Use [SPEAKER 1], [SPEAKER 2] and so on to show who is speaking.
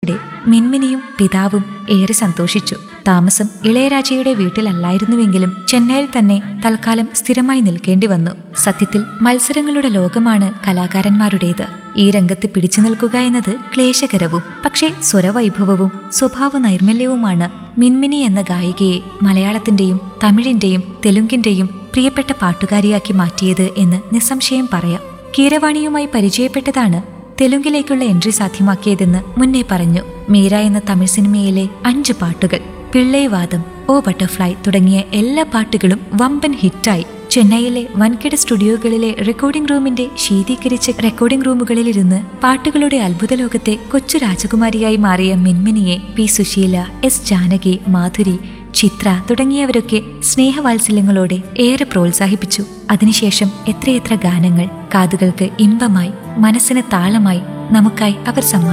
[SPEAKER 1] കേട്ടതോടെ മിൻമിനിയും പിതാവും ഏറെ സന്തോഷിച്ചു താമസം ഇളയരാജയുടെ വീട്ടിലല്ലായിരുന്നുവെങ്കിലും ചെന്നൈയിൽ തന്നെ തൽക്കാലം സ്ഥിരമായി നിൽക്കേണ്ടി വന്നു സത്യത്തിൽ മത്സരങ്ങളുടെ ലോകമാണ് കലാകാരന്മാരുടേത് ഈ രംഗത്ത് പിടിച്ചു നിൽക്കുക എന്നത് ക്ലേശകരവും പക്ഷേ സ്വരവൈഭവവും സ്വഭാവ നൈർമല്യവുമാണ് മിൻമിനി എന്ന ഗായികയെ മലയാളത്തിന്റെയും തമിഴിന്റെയും തെലുങ്കിന്റെയും പ്രിയപ്പെട്ട പാട്ടുകാരിയാക്കി മാറ്റിയത് എന്ന് നിസ്സംശയം പറയാം കീരവാണിയുമായി പരിചയപ്പെട്ടതാണ് തെലുങ്കിലേക്കുള്ള എൻട്രി സാധ്യമാക്കിയതെന്ന് മുന്നേ പറഞ്ഞു മീര എന്ന തമിഴ് സിനിമയിലെ അഞ്ച് പാട്ടുകൾ പിള്ളേവാദം ഓ ബട്ടർഫ്ലൈ തുടങ്ങിയ എല്ലാ പാട്ടുകളും വമ്പൻ ഹിറ്റായി ചെന്നൈയിലെ വൻകിട സ്റ്റുഡിയോകളിലെ റെക്കോർഡിംഗ് റൂമിന്റെ ശീതീകരിച്ച റെക്കോർഡിംഗ് റൂമുകളിലിരുന്ന് പാട്ടുകളുടെ അത്ഭുത ലോകത്തെ കൊച്ചു രാജകുമാരിയായി മാറിയ മിൻമിനിയെ പി സുശീല എസ് ജാനകി മാധുരി ചിത്ര തുടങ്ങിയവരൊക്കെ സ്നേഹവാത്സല്യങ്ങളോടെ ഏറെ പ്രോത്സാഹിപ്പിച്ചു അതിനുശേഷം എത്രയെത്ര ഗാനങ്ങൾ കാതുകൾക്ക് ഇമ്പമായി മനസ്സിന് താളമായി നമുക്കായി അവർ സമ്മാനിച്ചു